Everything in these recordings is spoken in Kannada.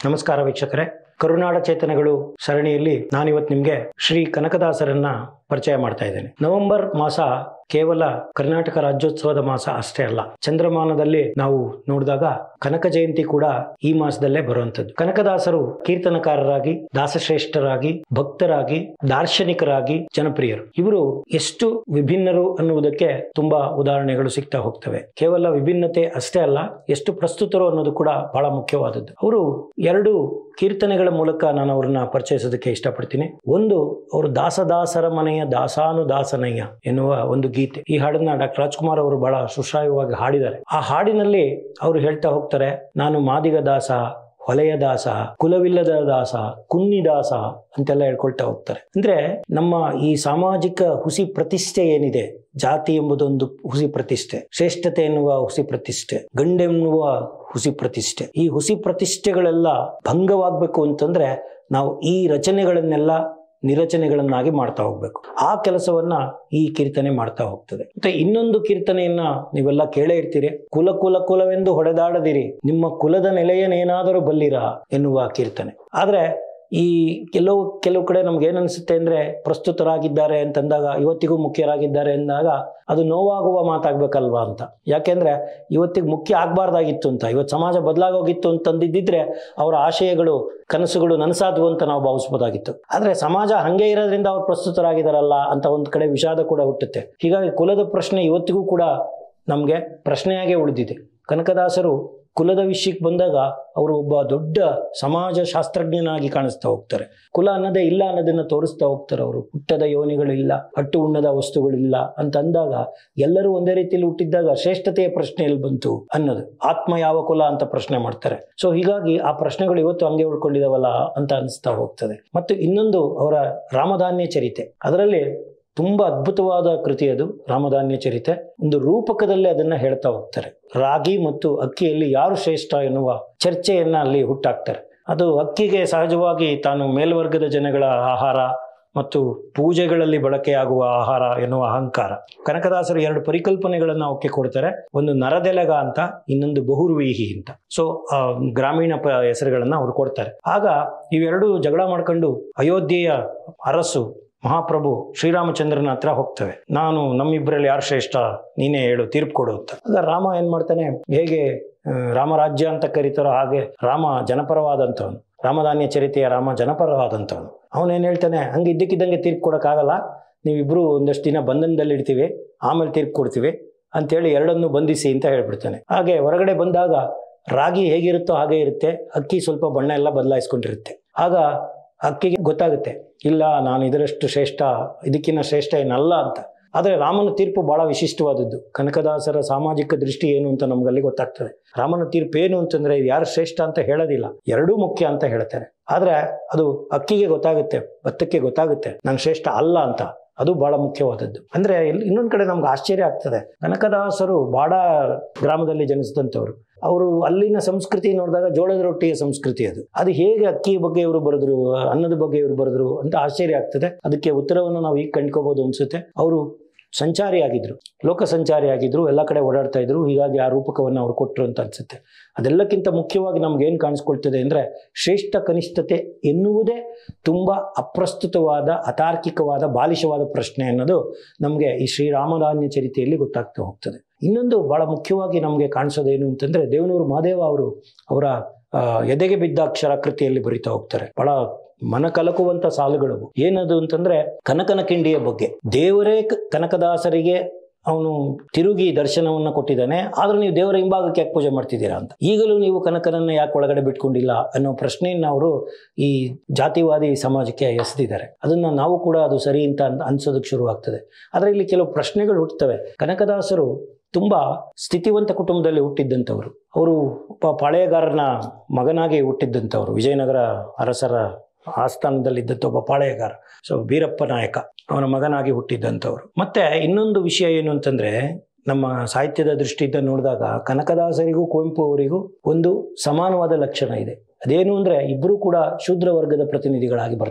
ನಮಸ್ಕಾರ ವೀಕ್ಷಕರೇ ಕರುನಾಡ ಚೇತನಗಳು ಸರಣಿಯಲ್ಲಿ ನಾನಿವತ್ತು ನಿಮಗೆ ಶ್ರೀ ಕನಕದಾಸರನ್ನ ಪರಿಚಯ ಮಾಡ್ತಾ ಇದ್ದೇನೆ ನವೆಂಬರ್ ಮಾಸ ಕೇವಲ ಕರ್ನಾಟಕ ರಾಜ್ಯೋತ್ಸವದ ಮಾಸ ಅಷ್ಟೇ ಅಲ್ಲ ಚಂದ್ರಮಾನದಲ್ಲಿ ನಾವು ನೋಡಿದಾಗ ಕನಕ ಜಯಂತಿ ಕೂಡ ಈ ಮಾಸದಲ್ಲೇ ಬರುವಂತದ್ದು ಕನಕದಾಸರು ಕೀರ್ತನಕಾರರಾಗಿ ದಾಸಶ್ರೇಷ್ಠರಾಗಿ ಭಕ್ತರಾಗಿ ದಾರ್ಶನಿಕರಾಗಿ ಜನಪ್ರಿಯರು ಇವರು ಎಷ್ಟು ವಿಭಿನ್ನರು ಅನ್ನುವುದಕ್ಕೆ ತುಂಬಾ ಉದಾಹರಣೆಗಳು ಸಿಗ್ತಾ ಹೋಗ್ತವೆ ಕೇವಲ ವಿಭಿನ್ನತೆ ಅಷ್ಟೇ ಅಲ್ಲ ಎಷ್ಟು ಪ್ರಸ್ತುತರು ಅನ್ನೋದು ಕೂಡ ಬಹಳ ಮುಖ್ಯವಾದದ್ದು ಅವರು ಎರಡು ಕೀರ್ತನೆಗಳ ಮೂಲಕ ನಾನು ಅವ್ರನ್ನ ಪರಿಚಯಿಸೋದಕ್ಕೆ ಇಷ್ಟಪಡ್ತೀನಿ ಒಂದು ಅವರು ದಾಸದಾಸರ ಮನೆಯ ದಾಸಾನುದಾಸನಯ್ಯ ಎನ್ನುವ ಒಂದು ಗೀತೆ ಈ ಹಾಡನ್ನ ಡಾಕ್ಟರ್ ರಾಜ್ಕುಮಾರ್ ಅವರು ಬಹಳ ಸುಶ್ರಾವ್ಯವಾಗಿ ಹಾಡಿದ್ದಾರೆ ಆ ಹಾಡಿನಲ್ಲಿ ಅವರು ಹೇಳ್ತಾ ಹೋಗ್ತಾರೆ ನಾನು ಮಾದಿಗ ದಾಸ ಹೊಲೆಯ ದಾಸ ಕುಲವಿಲ್ಲದ ದಾಸ ಕುನ್ನಿ ದಾಸ ಅಂತೆಲ್ಲ ಹೇಳ್ಕೊಳ್ತಾ ಹೋಗ್ತಾರೆ ಅಂದ್ರೆ ನಮ್ಮ ಈ ಸಾಮಾಜಿಕ ಹುಸಿ ಪ್ರತಿಷ್ಠೆ ಏನಿದೆ ಜಾತಿ ಎಂಬುದೊಂದು ಹುಸಿ ಪ್ರತಿಷ್ಠೆ ಶ್ರೇಷ್ಠತೆ ಎನ್ನುವ ಹುಸಿ ಪ್ರತಿಷ್ಠೆ ಗಂಡೆನ್ನುವ ಹುಸಿ ಪ್ರತಿಷ್ಠೆ ಈ ಹುಸಿ ಪ್ರತಿಷ್ಠೆಗಳೆಲ್ಲ ಭಂಗವಾಗಬೇಕು ಅಂತಂದ್ರೆ ನಾವು ಈ ರಚನೆಗಳನ್ನೆಲ್ಲ ನಿರಚನೆಗಳನ್ನಾಗಿ ಮಾಡ್ತಾ ಹೋಗ್ಬೇಕು ಆ ಕೆಲಸವನ್ನ ಈ ಕೀರ್ತನೆ ಮಾಡ್ತಾ ಹೋಗ್ತದೆ ಮತ್ತೆ ಇನ್ನೊಂದು ಕೀರ್ತನೆಯನ್ನ ನೀವೆಲ್ಲ ಕೇಳೇ ಇರ್ತೀರಿ ಕುಲ ಕುಲ ಕುಲವೆಂದು ಹೊಡೆದಾಡದಿರಿ ನಿಮ್ಮ ಕುಲದ ನೆಲೆಯನ್ನೇನಾದರೂ ಬಲ್ಲಿರಾ ಎನ್ನುವ ಕೀರ್ತನೆ ಆದ್ರೆ ಈ ಕೆಲವು ಕೆಲವು ಕಡೆ ನಮ್ಗೆ ಏನ್ ಅನ್ಸುತ್ತೆ ಅಂದ್ರೆ ಪ್ರಸ್ತುತರಾಗಿದ್ದಾರೆ ಅಂತಂದಾಗ ಇವತ್ತಿಗೂ ಮುಖ್ಯರಾಗಿದ್ದಾರೆ ಅಂದಾಗ ಅದು ನೋವಾಗುವ ಮಾತಾಗ್ಬೇಕಲ್ವಾ ಅಂತ ಯಾಕೆಂದ್ರೆ ಇವತ್ತಿಗೆ ಮುಖ್ಯ ಆಗ್ಬಾರ್ದಾಗಿತ್ತು ಅಂತ ಇವತ್ತು ಸಮಾಜ ಬದಲಾಗೋಗಿತ್ತು ಅಂತಂದಿದ್ದಿದ್ರೆ ಅವರ ಆಶಯಗಳು ಕನಸುಗಳು ನನಸಾದ್ವು ಅಂತ ನಾವು ಭಾವಿಸ್ಬೋದಾಗಿತ್ತು ಆದ್ರೆ ಸಮಾಜ ಹಂಗೆ ಇರೋದ್ರಿಂದ ಅವ್ರು ಪ್ರಸ್ತುತರಾಗಿದಾರಲ್ಲ ಅಂತ ಒಂದ್ ಕಡೆ ವಿಷಾದ ಕೂಡ ಹುಟ್ಟುತ್ತೆ ಹೀಗಾಗಿ ಕುಲದ ಪ್ರಶ್ನೆ ಇವತ್ತಿಗೂ ಕೂಡ ನಮ್ಗೆ ಪ್ರಶ್ನೆಯಾಗೇ ಉಳಿದಿದೆ ಕನಕದಾಸರು ಕುಲದ ವಿಷಯಕ್ಕೆ ಬಂದಾಗ ಅವರು ಒಬ್ಬ ದೊಡ್ಡ ಸಮಾಜ ಶಾಸ್ತ್ರಜ್ಞನಾಗಿ ಕಾಣಿಸ್ತಾ ಹೋಗ್ತಾರೆ ಕುಲ ಅನ್ನೋದೇ ಇಲ್ಲ ಅನ್ನೋದನ್ನ ತೋರಿಸ್ತಾ ಹೋಗ್ತಾರೆ ಅವರು ಹುಟ್ಟದ ಯೋನಿಗಳಿಲ್ಲ ಹಟ್ಟು ಉಣ್ಣದ ವಸ್ತುಗಳಿಲ್ಲ ಅಂತ ಅಂದಾಗ ಎಲ್ಲರೂ ಒಂದೇ ರೀತಿಯಲ್ಲಿ ಹುಟ್ಟಿದ್ದಾಗ ಶ್ರೇಷ್ಠತೆಯ ಪ್ರಶ್ನೆ ಎಲ್ಲಿ ಬಂತು ಅನ್ನೋದು ಆತ್ಮ ಯಾವ ಕುಲ ಅಂತ ಪ್ರಶ್ನೆ ಮಾಡ್ತಾರೆ ಸೊ ಹೀಗಾಗಿ ಆ ಪ್ರಶ್ನೆಗಳು ಇವತ್ತು ಹಂಗೆ ಉಳ್ಕೊಂಡಿದಾವಲ್ಲ ಅಂತ ಅನಿಸ್ತಾ ಹೋಗ್ತದೆ ಮತ್ತು ಇನ್ನೊಂದು ಅವರ ರಾಮಧಾನ್ಯ ಚರಿತೆ ಅದರಲ್ಲಿ ತುಂಬಾ ಅದ್ಭುತವಾದ ಕೃತಿ ಅದು ರಾಮಧಾನ್ಯ ಚರಿತೆ ಒಂದು ರೂಪಕದಲ್ಲಿ ಅದನ್ನ ಹೇಳ್ತಾ ಹೋಗ್ತಾರೆ ರಾಗಿ ಮತ್ತು ಅಕ್ಕಿಯಲ್ಲಿ ಯಾರು ಶ್ರೇಷ್ಠ ಎನ್ನುವ ಚರ್ಚೆಯನ್ನ ಅಲ್ಲಿ ಹುಟ್ಟಾಕ್ತಾರೆ ಅದು ಅಕ್ಕಿಗೆ ಸಹಜವಾಗಿ ತಾನು ಮೇಲ್ವರ್ಗದ ಜನಗಳ ಆಹಾರ ಮತ್ತು ಪೂಜೆಗಳಲ್ಲಿ ಬಳಕೆಯಾಗುವ ಆಹಾರ ಎನ್ನುವ ಅಹಂಕಾರ ಕನಕದಾಸರು ಎರಡು ಪರಿಕಲ್ಪನೆಗಳನ್ನು ಅವಕ್ಕೆ ಕೊಡ್ತಾರೆ ಒಂದು ನರದೆಲಗ ಅಂತ ಇನ್ನೊಂದು ಬಹುರ್ವೀಹಿ ಅಂತ ಸೊ ಗ್ರಾಮೀಣ ಪ ಹೆಸರುಗಳನ್ನ ಅವ್ರು ಕೊಡ್ತಾರೆ ಆಗ ಇವೆರಡು ಜಗಳ ಮಾಡ್ಕೊಂಡು ಅಯೋಧ್ಯೆಯ ಅರಸು ಮಹಾಪ್ರಭು ಶ್ರೀರಾಮಚಂದ್ರನ ಹತ್ರ ಹೋಗ್ತವೆ ನಾನು ನಮ್ಮಿಬ್ಬರಲ್ಲಿ ಯಾರು ಶ್ರೇಷ್ಠ ನೀನೇ ಹೇಳು ತೀರ್ಪು ಕೊಡು ಅಂತ ಆಗ ರಾಮ ಏನ್ ಮಾಡ್ತಾನೆ ಹೇಗೆ ಆ, ರಾಮರಾಜ್ಯ ಅಂತ ಕರೀತಾರೋ ಹಾಗೆ ರಾಮ ಜನಪರವಾದಂಥವನು ರಾಮಧಾನ್ಯ ಚರಿತೆಯ ರಾಮ ಜನಪರವಾದಂಥವನು ಅವನೇನು ಹೇಳ್ತಾನೆ ಹಂಗೆ ಇದ್ದಕ್ಕಿದ್ದಂಗೆ ತೀರ್ಪು ಕೊಡೋಕ್ಕಾಗಲ್ಲ ನೀವಿಬ್ರು ಒಂದಷ್ಟು ದಿನ ಬಂಧನದಲ್ಲಿ ಇಡ್ತೀವಿ ಆಮೇಲೆ ತೀರ್ಪು ಕೊಡ್ತೀವಿ ಅಂತೇಳಿ ಎರಡನ್ನು ಬಂಧಿಸಿ ಅಂತ ಹೇಳ್ಬಿಡ್ತಾನೆ ಹಾಗೆ ಹೊರಗಡೆ ಬಂದಾಗ ರಾಗಿ ಹೇಗಿರುತ್ತೋ ಹಾಗೆ ಇರುತ್ತೆ ಅಕ್ಕಿ ಸ್ವಲ್ಪ ಬಣ್ಣ ಎಲ್ಲ ಬದಲಾಯಿಸ್ಕೊಂಡಿರುತ್ತೆ ಆಗ ಅಕ್ಕಿಗೆ ಗೊತ್ತಾಗುತ್ತೆ ಇಲ್ಲ ನಾನು ಇದರಷ್ಟು ಶ್ರೇಷ್ಠ ಇದಕ್ಕಿಂತ ಶ್ರೇಷ್ಠ ಏನಲ್ಲ ಅಂತ ಆದರೆ ರಾಮನ ತೀರ್ಪು ಬಹಳ ವಿಶಿಷ್ಟವಾದದ್ದು ಕನಕದಾಸರ ಸಾಮಾಜಿಕ ದೃಷ್ಟಿ ಏನು ಅಂತ ನಮ್ಗಲ್ಲಿ ಗೊತ್ತಾಗ್ತದೆ ರಾಮನ ತೀರ್ಪು ಏನು ಅಂತಂದ್ರೆ ಇದು ಯಾರು ಶ್ರೇಷ್ಠ ಅಂತ ಹೇಳೋದಿಲ್ಲ ಎರಡೂ ಮುಖ್ಯ ಅಂತ ಹೇಳ್ತಾರೆ ಆದ್ರೆ ಅದು ಅಕ್ಕಿಗೆ ಗೊತ್ತಾಗುತ್ತೆ ಭತ್ತಕ್ಕೆ ಗೊತ್ತಾಗುತ್ತೆ ನಾನು ಶ್ರೇಷ್ಠ ಅಲ್ಲ ಅಂತ ಅದು ಬಹಳ ಮುಖ್ಯವಾದದ್ದು ಅಂದ್ರೆ ಇಲ್ಲಿ ಇನ್ನೊಂದ್ ಕಡೆ ನಮ್ಗೆ ಆಶ್ಚರ್ಯ ಆಗ್ತದೆ ಕನಕದಾಸರು ಬಾಡ ಗ್ರಾಮದಲ್ಲಿ ಜನಿಸಿದಂಥವ್ರು ಅವರು ಅಲ್ಲಿನ ಸಂಸ್ಕೃತಿ ನೋಡಿದಾಗ ಜೋಳದ ರೊಟ್ಟಿಯ ಸಂಸ್ಕೃತಿ ಅದು ಅದು ಹೇಗೆ ಅಕ್ಕಿ ಬಗ್ಗೆ ಇವರು ಬರೆದ್ರು ಅನ್ನದ ಬಗ್ಗೆ ಇವರು ಬರೆದ್ರು ಅಂತ ಆಶ್ಚರ್ಯ ಆಗ್ತದೆ ಅದಕ್ಕೆ ಉತ್ತರವನ್ನು ನಾವು ಈಗ ಕಂಡ್ಕೋಬಹುದು ಅನ್ಸುತ್ತೆ ಅವರು ಸಂಚಾರಿ ಆಗಿದ್ರು ಲೋಕ ಸಂಚಾರಿ ಆಗಿದ್ರು ಎಲ್ಲ ಕಡೆ ಓಡಾಡ್ತಾ ಇದ್ರು ಹೀಗಾಗಿ ಆ ರೂಪಕವನ್ನು ಅವ್ರು ಕೊಟ್ಟರು ಅಂತ ಅನ್ಸುತ್ತೆ ಅದೆಲ್ಲಕ್ಕಿಂತ ಮುಖ್ಯವಾಗಿ ನಮ್ಗೆ ಏನು ಕಾಣಿಸ್ಕೊಳ್ತದೆ ಅಂದ್ರೆ ಶ್ರೇಷ್ಠ ಕನಿಷ್ಠತೆ ಎನ್ನುವುದೇ ತುಂಬಾ ಅಪ್ರಸ್ತುತವಾದ ಅತಾರ್ಕಿಕವಾದ ಬಾಲಿಶವಾದ ಪ್ರಶ್ನೆ ಅನ್ನೋದು ನಮಗೆ ಈ ಶ್ರೀರಾಮಧಾನ್ಯ ಚರಿತೆಯಲ್ಲಿ ಗೊತ್ತಾಗ್ತಾ ಹೋಗ್ತದೆ ಇನ್ನೊಂದು ಬಹಳ ಮುಖ್ಯವಾಗಿ ನಮಗೆ ಕಾಣಿಸೋದೇನು ಅಂತಂದ್ರೆ ದೇವನೂರು ಮಹಾದೇವ ಅವರು ಅವರ ಆ, ಎದೆಗೆ ಬಿದ್ದ ಅಕ್ಷರ ಕೃತಿಯಲ್ಲಿ ಬರಿತಾ ಹೋಗ್ತಾರೆ ಬಹಳ ಮನ ಕಲಕುವಂತ ಸಾಲುಗಳು ಏನದು ಅಂತಂದ್ರೆ ಕನಕನ ಕಿಂಡಿಯ ಬಗ್ಗೆ ದೇವರೇ ಕ- ಕನಕದಾಸರಿಗೆ ಅವನು ತಿರುಗಿ ದರ್ಶನವನ್ನ ಕೊಟ್ಟಿದ್ದಾನೆ ಆದ್ರೂ ನೀವು ದೇವರ ಹಿಂಭಾಗಕ್ಕೆ ಯಾಕೆ ಪೂಜೆ ಮಾಡ್ತಿದ್ದೀರಾ ಅಂತ ಈಗಲೂ ನೀವು ಕನಕನನ್ನ ಯಾಕೆ ಒಳಗಡೆ ಬಿಟ್ಕೊಂಡಿಲ್ಲ ಅನ್ನೋ ಪ್ರಶ್ನೆಯನ್ನ ಅವರು ಈ ಜಾತಿವಾದಿ ಸಮಾಜಕ್ಕೆ ಎಸೆದಿದ್ದಾರೆ ಅದನ್ನ ನಾವು ಕೂಡ ಅದು ಸರಿ ಅಂತ ಅನ್- ಅನ್ಸೋದಕ್ಕೆ ಶುರು ಆಗ್ತದೆ ಆದ್ರೆ ಇಲ್ಲಿ ಕೆಲವು ಪ್ರಶ್ನೆಗಳು ಹುಟ್ಟುತ್ತವೆ ಕನಕದಾಸರು ತುಂಬಾ ಸ್ಥಿತಿವಂತ ಕುಟುಂಬದಲ್ಲಿ ಹುಟ್ಟಿದ್ದಂಥವ್ರು ಅವರು ಒಬ್ಬ ಪಾಳೆಯಗಾರನ ಮಗನಾಗಿ ಹುಟ್ಟಿದ್ದಂಥವ್ರು ವಿಜಯನಗರ ಅರಸರ ಆಸ್ಥಾನದಲ್ಲಿದ್ದಂಥ ಒಬ್ಬ ಪಾಳೆಯಗಾರ ಸೊ ಬೀರಪ್ಪ ನಾಯಕ ಅವನ ಮಗನಾಗಿ ಹುಟ್ಟಿದ್ದಂಥವ್ರು ಮತ್ತೆ ಇನ್ನೊಂದು ವಿಷಯ ಏನು ಅಂತಂದ್ರೆ ನಮ್ಮ ಸಾಹಿತ್ಯದ ದೃಷ್ಟಿಯಿಂದ ನೋಡಿದಾಗ ಕನಕದಾಸರಿಗೂ ಕುವೆಂಪು ಅವರಿಗೂ ಒಂದು ಸಮಾನವಾದ ಲಕ್ಷಣ ಇದೆ ಅದೇನು ಅಂದ್ರೆ ಇಬ್ಬರು ಕೂಡ ಶೂದ್ರ ವರ್ಗದ ಪ್ರತಿನಿಧಿಗಳಾಗಿ ಬರ್ತಾರೆ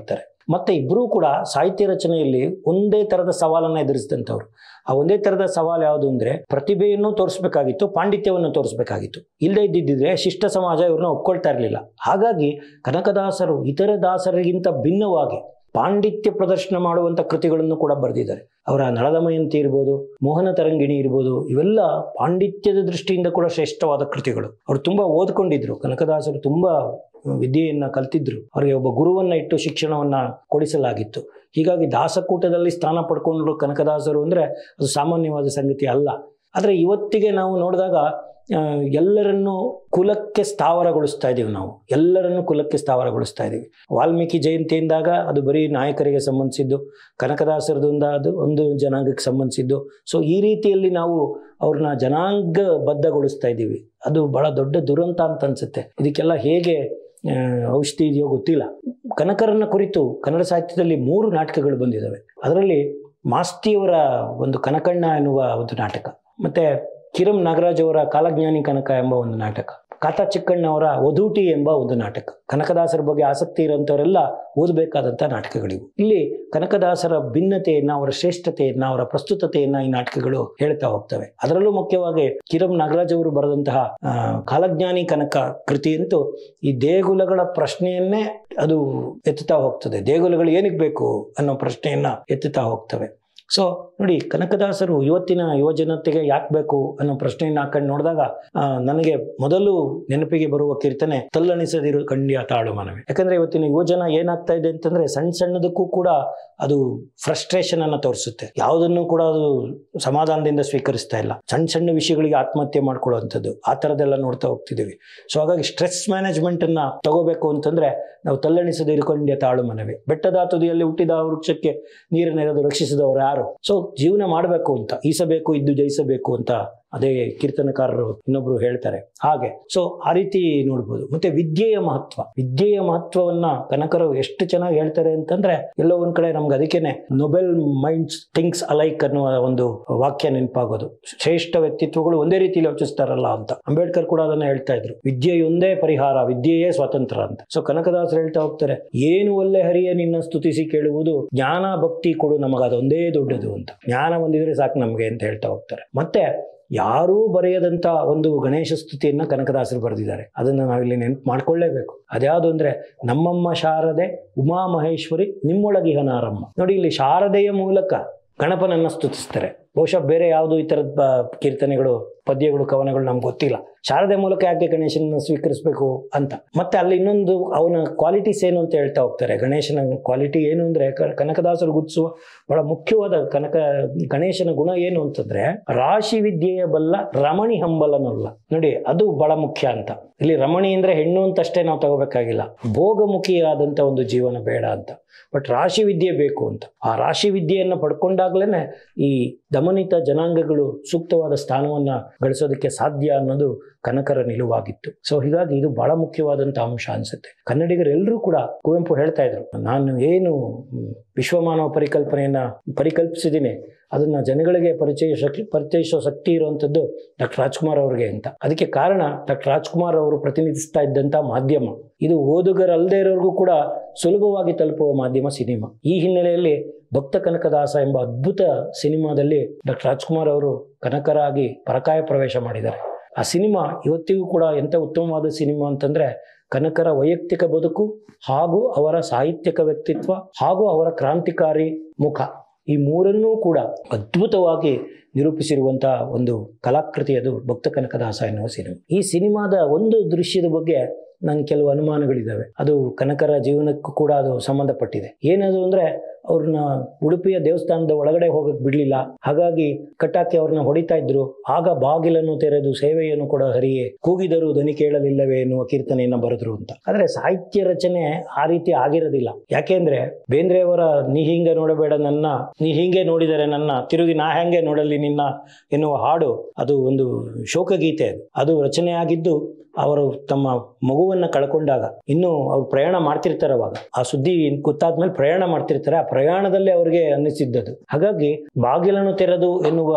ಮತ್ತೆ ಇಬ್ಬರೂ ಕೂಡ ಸಾಹಿತ್ಯ ರಚನೆಯಲ್ಲಿ ಒಂದೇ ತರದ ಸವಾಲನ್ನ ಎದುರಿಸಿದಂಥವ್ರು ಆ ಒಂದೇ ತರದ ಸವಾಲು ಯಾವುದು ಅಂದ್ರೆ ಪ್ರತಿಭೆಯನ್ನು ತೋರಿಸ್ಬೇಕಾಗಿತ್ತು ಪಾಂಡಿತ್ಯವನ್ನು ತೋರಿಸ್ಬೇಕಾಗಿತ್ತು ಇಲ್ಲದೆ ಇದ್ದಿದ್ದರೆ ಶಿಷ್ಟ ಸಮಾಜ ಇವ್ರನ್ನ ಒಪ್ಕೊಳ್ತಾ ಇರಲಿಲ್ಲ ಹಾಗಾಗಿ ಕನಕದಾಸರು ಇತರ ದಾಸರಿಗಿಂತ ಭಿನ್ನವಾಗಿ ಪಾಂಡಿತ್ಯ ಪ್ರದರ್ಶನ ಮಾಡುವಂಥ ಕೃತಿಗಳನ್ನು ಕೂಡ ಬರೆದಿದ್ದಾರೆ ಅವರ ನಳದಮಯಂತಿ ಇರ್ಬೋದು ಮೋಹನ ತರಂಗಿಣಿ ಇರ್ಬೋದು ಇವೆಲ್ಲ ಪಾಂಡಿತ್ಯದ ದೃಷ್ಟಿಯಿಂದ ಕೂಡ ಶ್ರೇಷ್ಠವಾದ ಕೃತಿಗಳು ಅವರು ತುಂಬಾ ಓದ್ಕೊಂಡಿದ್ರು ಕನಕದಾಸರು ತುಂಬಾ ವಿದ್ಯೆಯನ್ನ ಕಲ್ತಿದ್ರು ಅವರಿಗೆ ಒಬ್ಬ ಗುರುವನ್ನ ಇಟ್ಟು ಶಿಕ್ಷಣವನ್ನ ಕೊಡಿಸಲಾಗಿತ್ತು ಹೀಗಾಗಿ ದಾಸಕೂಟದಲ್ಲಿ ಸ್ಥಾನ ಪಡ್ಕೊಂಡ್ರು ಕನಕದಾಸರು ಅಂದ್ರೆ ಅದು ಸಾಮಾನ್ಯವಾದ ಸಂಗತಿ ಅಲ್ಲ ಆದರೆ ಇವತ್ತಿಗೆ ನಾವು ನೋಡಿದಾಗ ಆ, ಎಲ್ಲರನ್ನೂ ಕುಲಕ್ಕೆ ಸ್ಥಾವರಗೊಳಿಸ್ತಾ ಇದ್ದೀವಿ ನಾವು ಎಲ್ಲರನ್ನೂ ಕುಲಕ್ಕೆ ಸ್ಥಾವರಗೊಳಿಸ್ತಾ ಇದ್ದೀವಿ ವಾಲ್ಮೀಕಿ ಜಯಂತಿ ಎಂದಾಗ ಅದು ಬರೀ ನಾಯಕರಿಗೆ ಸಂಬಂಧಿಸಿದ್ದು ಕನಕದಾಸರದಿಂದ ಅದು ಒಂದು ಜನಾಂಗಕ್ಕೆ ಸಂಬಂಧಿಸಿದ್ದು ಸೊ ಈ ರೀತಿಯಲ್ಲಿ ನಾವು ಅವ್ರನ್ನ ಜನಾಂಗ ಬದ್ಧಗೊಳಿಸ್ತಾ ಇದ್ದೀವಿ ಅದು ಬಹಳ ದೊಡ್ಡ ದುರಂತ ಅಂತ ಅನ್ಸುತ್ತೆ ಇದಕ್ಕೆಲ್ಲ ಹೇಗೆ ಆ, ಔಷಧಿ ಇದೆಯೋ ಗೊತ್ತಿಲ್ಲ ಕನಕರನ್ನ ಕುರಿತು ಕನ್ನಡ ಸಾಹಿತ್ಯದಲ್ಲಿ ಮೂರು ನಾಟಕಗಳು ಬಂದಿದ್ದಾವೆ ಅದರಲ್ಲಿ ಮಾಸ್ತಿಯವರ ಒಂದು ಕನಕಣ್ಣ ಎನ್ನುವ ಒಂದು ನಾಟಕ ಮತ್ತೆ ಕಿರಂ ನಾಗರಾಜ್ ಅವರ ಕಾಲಜ್ಞಾನಿ ಕನಕ ಎಂಬ ಒಂದು ನಾಟಕ ಕಾತಾ ಚಿಕ್ಕಣ್ಣವರ ವಧೂಟಿ ಎಂಬ ಒಂದು ನಾಟಕ ಕನಕದಾಸರ ಬಗ್ಗೆ ಆಸಕ್ತಿ ಇರುವಂಥವರೆಲ್ಲ ಓದಬೇಕಾದಂಥ ನಾಟಕಗಳಿವು ಇಲ್ಲಿ ಕನಕದಾಸರ ಭಿನ್ನತೆಯನ್ನ ಅವರ ಶ್ರೇಷ್ಠತೆಯನ್ನ ಅವರ ಪ್ರಸ್ತುತತೆಯನ್ನ ಈ ನಾಟಕಗಳು ಹೇಳ್ತಾ ಹೋಗ್ತವೆ ಅದರಲ್ಲೂ ಮುಖ್ಯವಾಗಿ ಕಿರಂ ನಾಗರಾಜ್ ಅವರು ಬರೆದಂತಹ ಆ, ಕಾಲಜ್ಞಾನಿ ಕನಕ ಕೃತಿಯಂತೂ ಈ ದೇಗುಲಗಳ ಪ್ರಶ್ನೆಯನ್ನೇ ಅದು ಎತ್ತುತ್ತಾ ಹೋಗ್ತದೆ ದೇಗುಲಗಳು ಏನಕ್ಕೆ ಬೇಕು ಅನ್ನೋ ಪ್ರಶ್ನೆಯನ್ನ ಎತ್ತುತ್ತಾ ಹೋಗ್ತವೆ ಸೊ ನೋಡಿ ಕನಕದಾಸರು ಇವತ್ತಿನ ಯುವಜನತೆಗೆ ಯಾಕೆ ಬೇಕು ಅನ್ನೋ ಪ್ರಶ್ನೆಯನ್ನ ಹಾಕೊಂಡು ನೋಡಿದಾಗ ಆ, ನನಗೆ ಮೊದಲು ನೆನಪಿಗೆ ಬರುವ ಕೀರ್ತನೆ ತಲ್ಲಣಿಸದಿರು ಖಂಡ್ಯ ತಾಳು ಮನವಿ ಯಾಕಂದ್ರೆ ಇವತ್ತಿನ ಯುವಜನ ಏನಾಗ್ತಾ ಇದೆ ಅಂತಂದ್ರೆ ಸಣ್ಣ ಸಣ್ಣದಕ್ಕೂ ಕೂಡ ಅದು ಫ್ರಸ್ಟ್ರೇಷನ್ ಅನ್ನ ತೋರಿಸುತ್ತೆ ಯಾವುದನ್ನು ಕೂಡ ಅದು ಸಮಾಧಾನದಿಂದ ಸ್ವೀಕರಿಸ್ತಾ ಇಲ್ಲ ಸಣ್ಣ ಸಣ್ಣ ವಿಷಯಗಳಿಗೆ ಆತ್ಮಹತ್ಯೆ ಮಾಡ್ಕೊಳ್ಳುವಂಥದ್ದು ಆ ಥರದ್ದೆಲ್ಲ ನೋಡ್ತಾ ಹೋಗ್ತಿದ್ದೀವಿ ಸೊ ಹಾಗಾಗಿ ಸ್ಟ್ರೆಸ್ ಮ್ಯಾನೇಜ್ಮೆಂಟ್ ಅನ್ನ ತಗೋಬೇಕು ಅಂತಂದ್ರೆ ನಾವು ತಲ್ಲಣಿಸದೆ ಇರುಕೊಂಡ್ಯ ತಾಳು ಮನವಿ ಬೆಟ್ಟದ ತುದಿಯಲ್ಲಿ ಹುಟ್ಟಿದ ಆ ವೃಕ್ಷಕ್ಕೆ ನೀರನ್ನೆರೆದು ರಕ್ಷಿಸಿದವರು ಯಾರು ಸೊ ಜೀವನ ಮಾಡಬೇಕು ಅಂತ ಈಸಬೇಕು ಇದ್ದು ಜಯಿಸಬೇಕು ಅಂತ ಅದೇ ಕೀರ್ತನಕಾರರು ಇನ್ನೊಬ್ರು ಹೇಳ್ತಾರೆ ಹಾಗೆ ಸೊ ಆ ರೀತಿ ನೋಡ್ಬೋದು ಮತ್ತೆ ವಿದ್ಯೆಯ ಮಹತ್ವ ವಿದ್ಯೆಯ ಮಹತ್ವವನ್ನ ಕನಕರು ಎಷ್ಟು ಚೆನ್ನಾಗಿ ಹೇಳ್ತಾರೆ ಅಂತಂದ್ರೆ ಎಲ್ಲೋ ಒಂದ್ ಕಡೆ ನಮ್ಗೆ ಅದಕ್ಕೇನೆ ನೊಬೆಲ್ ಮೈಂಡ್ಸ್ ಥಿಂಕ್ಸ್ ಅಲೈಕ್ ಅನ್ನುವ ಒಂದು ವಾಕ್ಯ ನೆನಪಾಗೋದು ಶ್ರೇಷ್ಠ ವ್ಯಕ್ತಿತ್ವಗಳು ಒಂದೇ ರೀತಿಯಲ್ಲಿ ಯೋಚಿಸ್ತಾರಲ್ಲ ಅಂತ ಅಂಬೇಡ್ಕರ್ ಕೂಡ ಅದನ್ನ ಹೇಳ್ತಾ ಇದ್ರು ವಿದ್ಯೆಯೊಂದೇ ಪರಿಹಾರ ವಿದ್ಯೆಯೇ ಸ್ವಾತಂತ್ರ್ಯ ಅಂತ ಸೊ ಕನಕದಾಸರು ಹೇಳ್ತಾ ಹೋಗ್ತಾರೆ ಏನು ಒಳ್ಳೆ ಹರಿಯ ನಿನ್ನ ಸ್ತುತಿಸಿ ಕೇಳುವುದು ಜ್ಞಾನ ಭಕ್ತಿ ಕೊಡು ನಮಗೆ ಅದೊಂದೇ ದೊಡ್ಡದು ಅಂತ ಜ್ಞಾನ ಒಂದಿದ್ರೆ ಸಾಕು ನಮಗೆ ಅಂತ ಹೇಳ್ತಾ ಹೋಗ್ತಾರೆ ಮತ್ತೆ ಯಾರೂ ಬರೆಯದಂತ ಒಂದು ಗಣೇಶ ಸ್ತುತಿಯನ್ನ ಕನಕದಾಸರು ಬರೆದಿದ್ದಾರೆ ಅದನ್ನ ನಾವಿಲ್ಲಿ ನೆನಪು ಮಾಡ್ಕೊಳ್ಳೇಬೇಕು ಅದ್ಯಾವುದು ಅಂದ್ರೆ ನಮ್ಮಮ್ಮ ಶಾರದೆ ಉಮಾ ಮಹೇಶ್ವರಿ ನಿಮ್ಮೊಳಗಿಹನಾರಮ್ಮ ನೋಡಿ ಇಲ್ಲಿ ಶಾರದೆಯ ಮೂಲಕ ಗಣಪನನ್ನ ಸ್ತುತಿಸ್ತಾರೆ ಬಹುಶಃ ಬೇರೆ ಯಾವುದು ಈ ಥರದ ಬ- ಕೀರ್ತನೆಗಳು ಪದ್ಯಗಳು ಕವನಗಳು ನಮ್ಗೆ ಗೊತ್ತಿಲ್ಲ ಶಾರದೆ ಮೂಲಕ ಯಾಕೆ ಗಣೇಶನ ಸ್ವೀಕರಿಸಬೇಕು ಅಂತ ಮತ್ತೆ ಅಲ್ಲಿ ಇನ್ನೊಂದು ಅವನ ಕ್ವಾಲಿಟೀಸ್ ಏನು ಅಂತ ಹೇಳ್ತಾ ಹೋಗ್ತಾರೆ ಗಣೇಶನ ಕ್ವಾಲಿಟಿ ಏನು ಅಂದ್ರೆ ಕ- ಕನಕದಾಸರು ಗುರುತಿಸುವ ಬಹಳ ಮುಖ್ಯವಾದ ಕನಕ ಗಣೇಶನ ಗುಣ ಏನು ಅಂತಂದ್ರೆ ರಾಶಿ ವಿದ್ಯೆಯ ಬಲ್ಲ ರಮಣಿ ಹಂಬಲನಲ್ಲ ನೋಡಿ ಅದು ಬಹಳ ಮುಖ್ಯ ಅಂತ ಇಲ್ಲಿ ರಮಣಿ ಅಂದ್ರೆ ಹೆಣ್ಣು ಅಂತಷ್ಟೇ ನಾವು ತಗೋಬೇಕಾಗಿಲ್ಲ ಭೋಗಮುಖಿಯಾದಂತ ಒಂದು ಜೀವನ ಬೇಡ ಅಂತ ಬಟ್ ರಾಶಿ ವಿದ್ಯೆ ಬೇಕು ಅಂತ ಆ ರಾಶಿ ವಿದ್ಯೆಯನ್ನು ಪಡ್ಕೊಂಡಾಗ್ಲೇನೆ ಈ ದಮನಿತ ಜನಾಂಗಗಳು ಸೂಕ್ತವಾದ ಸ್ಥಾನವನ್ನ ಗಳಿಸೋದಕ್ಕೆ ಸಾಧ್ಯ ಅನ್ನೋದು ಕನಕರ ನಿಲುವಾಗಿತ್ತು ಸೊ ಹೀಗಾಗಿ ಇದು ಬಹಳ ಮುಖ್ಯವಾದಂತ ಅಂಶ ಅನ್ಸುತ್ತೆ ಕನ್ನಡಿಗರೆಲ್ಲರೂ ಕೂಡ ಕುವೆಂಪು ಹೇಳ್ತಾ ಇದ್ರು ನಾನು ಏನು ಮ್, ವಿಶ್ವಮಾನವ ಪರಿಕಲ್ಪನೆಯನ್ನ ಪರಿಕಲ್ಪಿಸಿದ್ದೀನಿ ಅದನ್ನ ಜನಗಳಿಗೆ ಪರಿಚಯ ಶಕ್ತಿ ಪರಿಚಯಿಸೋ ಶಕ್ತಿ ಇರುವಂಥದ್ದು ಡಾಕ್ಟರ್ ರಾಜ್ಕುಮಾರ್ ಅವರಿಗೆ ಅಂತ ಅದಕ್ಕೆ ಕಾರಣ ಡಾಕ್ಟರ್ ರಾಜ್ಕುಮಾರ್ ಅವರು ಪ್ರತಿನಿಧಿಸ್ತಾ ಇದ್ದಂಥ ಮಾಧ್ಯಮ ಇದು ಓದುಗರಲ್ಲದೆ ಇರೋರ್ಗೂ ಕೂಡ ಸುಲಭವಾಗಿ ತಲುಪುವ ಮಾಧ್ಯಮ ಸಿನಿಮಾ ಈ ಹಿನ್ನೆಲೆಯಲ್ಲಿ ಭಕ್ತ ಕನಕದಾಸ ಎಂಬ ಅದ್ಭುತ ಸಿನಿಮಾದಲ್ಲಿ ಡಾಕ್ಟರ್ ರಾಜ್ಕುಮಾರ್ ಅವರು ಕನಕರಾಗಿ ಪರಕಾಯ ಪ್ರವೇಶ ಮಾಡಿದ್ದಾರೆ ಆ ಸಿನಿಮಾ ಇವತ್ತಿಗೂ ಕೂಡ ಎಂಥ ಉತ್ತಮವಾದ ಸಿನಿಮಾ ಅಂತಂದ್ರೆ ಕನಕರ ವೈಯಕ್ತಿಕ ಬದುಕು ಹಾಗೂ ಅವರ ಸಾಹಿತ್ಯಿಕ ವ್ಯಕ್ತಿತ್ವ ಹಾಗೂ ಅವರ ಕ್ರಾಂತಿಕಾರಿ ಮುಖ ಈ ಮೂರನ್ನೂ ಕೂಡ ಅದ್ಭುತವಾಗಿ ನಿರೂಪಿಸಿರುವಂತಹ ಒಂದು ಕಲಾಕೃತಿ ಅದು ಭಕ್ತ ಕನಕದಾಸ ಎನ್ನುವ ಸಿನಿಮಾ ಈ ಸಿನಿಮಾದ ಒಂದು ದೃಶ್ಯದ ಬಗ್ಗೆ ನನ್ ಕೆಲವು ಅನುಮಾನಗಳಿದ್ದಾವೆ ಅದು ಕನಕರ ಜೀವನಕ್ಕೂ ಕೂಡ ಅದು ಸಂಬಂಧಪಟ್ಟಿದೆ ಏನದು ಅಂದ್ರೆ ಅವ್ರನ್ನ ಉಡುಪಿಯ ದೇವಸ್ಥಾನದ ಒಳಗಡೆ ಹೋಗಕ್ ಬಿಡ್ಲಿಲ್ಲ ಹಾಗಾಗಿ ಕಟ್ಟಾಕಿ ಅವ್ರನ್ನ ಹೊಡಿತಾ ಇದ್ರು ಆಗ ಬಾಗಿಲನ್ನು ತೆರೆದು ಸೇವೆಯನ್ನು ಕೊಡ ಹರಿಯೇ ಕೂಗಿದರೂ ದನಿ ಕೇಳಲಿಲ್ಲವೇ ಎನ್ನುವ ಕೀರ್ತನೆಯನ್ನ ಬರೆದ್ರು ಅಂತ ಆದ್ರೆ ಸಾಹಿತ್ಯ ರಚನೆ ಆ ರೀತಿ ಆಗಿರೋದಿಲ್ಲ ಯಾಕೆಂದ್ರೆ ಬೇಂದ್ರೆಯವರ ನೀ ಹಿಂಗೆ ನೋಡಬೇಡ ನನ್ನ ನೀ ಹಿಂಗೆ ನೋಡಿದರೆ ನನ್ನ ತಿರುಗಿ ನಾ ಹೆಂಗೆ ನೋಡಲಿ ನಿನ್ನ ಎನ್ನುವ ಹಾಡು ಅದು ಒಂದು ಶೋಕಗೀತೆ ಅದು ಅದು ರಚನೆಯಾಗಿದ್ದು ಅವರು ತಮ್ಮ ಮಗುವನ್ನ ಕಳ್ಕೊಂಡಾಗ ಇನ್ನು ಅವ್ರು ಪ್ರಯಾಣ ಮಾಡ್ತಿರ್ತಾರೆ ಅವಾಗ ಆ ಸುದ್ದಿ ಗೊತ್ತಾದ್ಮೇಲೆ ಪ್ರಯಾಣ ಮಾಡ್ತಿರ್ತಾರೆ ಆ ಪ್ರಯಾಣದಲ್ಲೇ ಅವ್ರಿಗೆ ಅನ್ನಿಸಿದ್ದದು ಹಾಗಾಗಿ ಬಾಗಿಲನ್ನು ತೆರೆದು ಎನ್ನುವ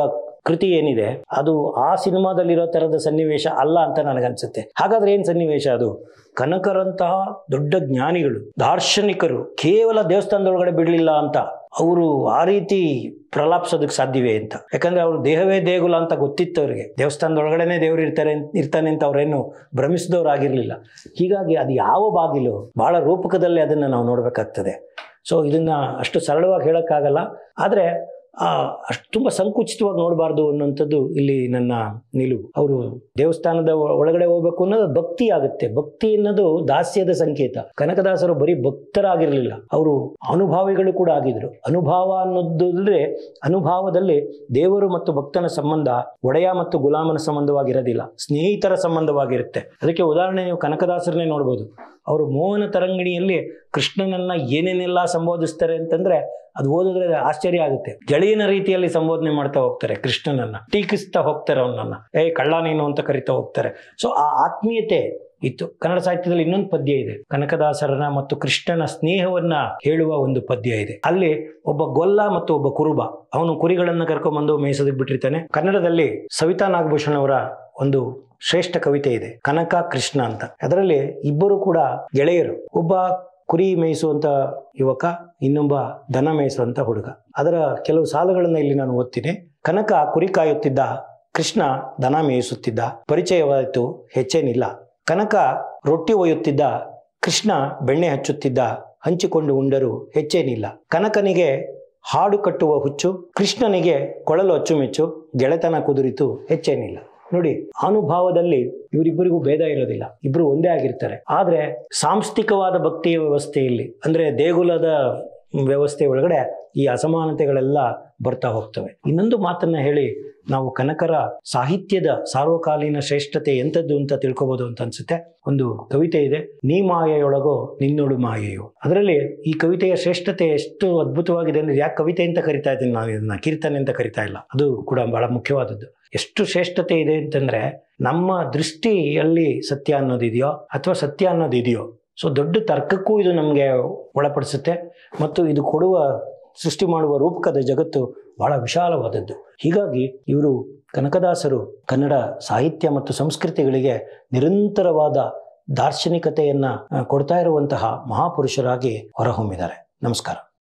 ಕೃತಿ ಏನಿದೆ ಅದು ಆ ಸಿನಿಮಾದಲ್ಲಿರೋ ತರದ ಸನ್ನಿವೇಶ ಅಲ್ಲ ಅಂತ ನನಗನ್ಸುತ್ತೆ ಹಾಗಾದ್ರೆ ಏನ್ ಸನ್ನಿವೇಶ ಅದು ಕನಕರಂತಹ ದೊಡ್ಡ ಜ್ಞಾನಿಗಳು ದಾರ್ಶನಿಕರು ಕೇವಲ ದೇವಸ್ಥಾನದೊಳಗಡೆ ಬಿಡಲಿಲ್ಲ ಅಂತ ಅವರು ಆ ರೀತಿ ಪ್ರಲಾಪಿಸೋದಕ್ಕೆ ಸಾಧ್ಯವೇ ಅಂತ ಯಾಕಂದ್ರೆ ಅವರು ದೇಹವೇ ದೇಗುಲ ಅಂತ ಗೊತ್ತಿತ್ತು ಅವರಿಗೆ ದೇವಸ್ಥಾನದೊಳಗಡೆನೆ ದೇವರು ಇರ್ತಾರೆ ಇರ್ತಾನೆ ಅಂತ ಅವರೇನು ಭ್ರಮಿಸಿದವರಾಗಿರ್ಲಿಲ್ಲ ಹೀಗಾಗಿ ಅದು ಯಾವ ಬಾಗಿಲು ಬಹಳ ರೂಪಕದಲ್ಲಿ ಅದನ್ನು ನಾವು ನೋಡಬೇಕಾಗ್ತದೆ ಸೊ ಇದನ್ನ ಅಷ್ಟು ಸರಳವಾಗಿ ಹೇಳೋಕ್ಕಾಗಲ್ಲ ಆದರೆ ಆ ಅಷ್ಟು ತುಂಬ ಸಂಕುಚಿತವಾಗಿ ನೋಡಬಾರ್ದು ಅನ್ನುವಂಥದ್ದು ಇಲ್ಲಿ ನನ್ನ ನಿಲುವು ಅವರು ದೇವಸ್ಥಾನದ ಒ- ಒಳಗಡೆ ಹೋಗ್ಬೇಕು ಅನ್ನೋದು ಭಕ್ತಿ ಆಗುತ್ತೆ ಭಕ್ತಿ ಅನ್ನೋದು ದಾಸ್ಯದ ಸಂಕೇತ ಕನಕದಾಸರು ಬರೀ ಭಕ್ತರಾಗಿರಲಿಲ್ಲ ಅವರು ಅನುಭಾವಿಗಳು ಕೂಡ ಆಗಿದ್ರು ಅನುಭಾವ ಅನ್ನೋದ್ರೆ ಅನುಭಾವದಲ್ಲಿ ದೇವರು ಮತ್ತು ಭಕ್ತನ ಸಂಬಂಧ ಒಡೆಯ ಮತ್ತು ಗುಲಾಮನ ಸಂಬಂಧವಾಗಿರೋದಿಲ್ಲ ಸ್ನೇಹಿತರ ಸಂಬಂಧವಾಗಿರುತ್ತೆ ಅದಕ್ಕೆ ಉದಾಹರಣೆ ನೀವು ಕನಕದಾಸರನ್ನೇ ನೋಡ್ಬೋದು ಅವರು ಮೋಹನ ತರಂಗಿಣಿಯಲ್ಲಿ ಕೃಷ್ಣನನ್ನ ಏನೇನೆಲ್ಲ ಸಂಬೋಧಿಸ್ತಾರೆ ಅಂತಂದ್ರೆ ಅದು ಓದಿದ್ರೆ ಆಶ್ಚರ್ಯ ಆಗುತ್ತೆ ಗೆಳೆಯನ ರೀತಿಯಲ್ಲಿ ಸಂಬೋಧನೆ ಮಾಡ್ತಾ ಹೋಗ್ತಾರೆ ಕೃಷ್ಣನನ್ನ ಟೀಕಿಸ್ತಾ ಹೋಗ್ತಾರೆ ಅವನನ್ನ ಏ ಕಳ್ಳ ನೀನು ಅಂತ ಕರಿತಾ ಹೋಗ್ತಾರೆ ಸೊ ಆ ಆತ್ಮೀಯತೆ ಇತ್ತು ಕನ್ನಡ ಸಾಹಿತ್ಯದಲ್ಲಿ ಇನ್ನೊಂದು ಪದ್ಯ ಇದೆ ಕನಕದಾಸರನ ಮತ್ತು ಕೃಷ್ಣನ ಸ್ನೇಹವನ್ನ ಹೇಳುವ ಒಂದು ಪದ್ಯ ಇದೆ ಅಲ್ಲಿ ಒಬ್ಬ ಗೊಲ್ಲ ಮತ್ತು ಒಬ್ಬ ಕುರುಬ ಅವನು ಕುರಿಗಳನ್ನ ಕರ್ಕೊಂಡ್ಬಂದು ಮೇಯಿಸೋದಕ್ಕೆ ಬಿಟ್ಟಿರ್ತಾನೆ ಕನ್ನಡದಲ್ಲಿ ಸವಿತಾ ನಾಗಭೂಷಣ್ ಅವರ ಒಂದು ಶ್ರೇಷ್ಠ ಕವಿತೆ ಇದೆ ಕನಕ ಕೃಷ್ಣ ಅಂತ ಅದರಲ್ಲಿ ಇಬ್ಬರು ಕೂಡ ಗೆಳೆಯರು ಒಬ್ಬ ಕುರಿ ಮೇಯಿಸುವಂತ ಯುವಕ ಇನ್ನೊಬ್ಬ ದನ ಮೇಯಿಸುವಂತ ಹುಡುಗ ಅದರ ಕೆಲವು ಸಾಲುಗಳನ್ನ ಇಲ್ಲಿ ನಾನು ಓದ್ತೀನಿ ಕನಕ ಕುರಿ ಕಾಯುತ್ತಿದ್ದ ಕೃಷ್ಣ ದನ ಮೇಯಿಸುತ್ತಿದ್ದ ಪರಿಚಯವಾಯಿತು ಹೆಚ್ಚೇನಿಲ್ಲ ಕನಕ ರೊಟ್ಟಿ ಒಯ್ಯುತ್ತಿದ್ದ ಕೃಷ್ಣ ಬೆಣ್ಣೆ ಹಚ್ಚುತ್ತಿದ್ದ ಹಂಚಿಕೊಂಡು ಉಂಡರು ಹೆಚ್ಚೇನಿಲ್ಲ ಕನಕನಿಗೆ ಹಾಡು ಕಟ್ಟುವ ಹುಚ್ಚು ಕೃಷ್ಣನಿಗೆ ಕೊಳಲು ಅಚ್ಚುಮೆಚ್ಚು ಗೆಳೆತನ ಕುದುರಿತು ಹೆಚ್ಚೇನಿಲ್ಲ ನೋಡಿ ಅನುಭಾವದಲ್ಲಿ ಇವರಿಬ್ಬರಿಗೂ ಭೇದ ಇರೋದಿಲ್ಲ ಇಬ್ರು ಒಂದೇ ಆಗಿರ್ತಾರೆ ಆದ್ರೆ ಸಾಂಸ್ಥಿಕವಾದ ಭಕ್ತಿಯ ವ್ಯವಸ್ಥೆಯಲ್ಲಿ ಅಂದ್ರೆ ದೇಗುಲದ ವ್ಯವಸ್ಥೆ ಒಳಗಡೆ ಈ ಅಸಮಾನತೆಗಳೆಲ್ಲ ಬರ್ತಾ ಹೋಗ್ತವೆ ಇನ್ನೊಂದು ಮಾತನ್ನ ಹೇಳಿ ನಾವು ಕನಕರ ಸಾಹಿತ್ಯದ ಸಾರ್ವಕಾಲೀನ ಶ್ರೇಷ್ಠತೆ ಎಂಥದ್ದು ಅಂತ ತಿಳ್ಕೊಬೋದು ಅಂತ ಅನ್ಸುತ್ತೆ ಒಂದು ಕವಿತೆ ಇದೆ ನೀ ಮಾಯೆಯೊಳಗೋ ನಿನ್ನೋಡು ಮಾಯೆಯೋ ಅದರಲ್ಲಿ ಈ ಕವಿತೆಯ ಶ್ರೇಷ್ಠತೆ ಎಷ್ಟು ಅದ್ಭುತವಾಗಿದೆ ಅಂದ್ರೆ ಯಾಕೆ ಕವಿತೆ ಅಂತ ಕರಿತಾ ಇದ್ದೀನಿ ನಾನು ಇದನ್ನ ಕೀರ್ತನೆ ಅಂತ ಕರಿತಾ ಇಲ್ಲ ಅದು ಕೂಡ ಬಹಳ ಮುಖ್ಯವಾದದ್ದು ಎಷ್ಟು ಶ್ರೇಷ್ಠತೆ ಇದೆ ಅಂತಂದ್ರೆ ನಮ್ಮ ದೃಷ್ಟಿಯಲ್ಲಿ ಸತ್ಯ ಅನ್ನೋದಿದೆಯೋ ಅಥವಾ ಸತ್ಯ ಅನ್ನೋದಿದೆಯೋ ಸೊ ದೊಡ್ಡ ತರ್ಕಕ್ಕೂ ಇದು ನಮಗೆ ಒಳಪಡಿಸುತ್ತೆ ಮತ್ತು ಇದು ಕೊಡುವ ಸೃಷ್ಟಿ ಮಾಡುವ ರೂಪಕದ ಜಗತ್ತು ಬಹಳ ವಿಶಾಲವಾದದ್ದು ಹೀಗಾಗಿ ಇವರು ಕನಕದಾಸರು ಕನ್ನಡ ಸಾಹಿತ್ಯ ಮತ್ತು ಸಂಸ್ಕೃತಿಗಳಿಗೆ ನಿರಂತರವಾದ ದಾರ್ಶನಿಕತೆಯನ್ನ ಆ, ಕೊಡ್ತಾ ಇರುವಂತಹ ಮಹಾಪುರುಷರಾಗಿ ಹೊರಹೊಮ್ಮಿದ್ದಾರೆ ನಮಸ್ಕಾರ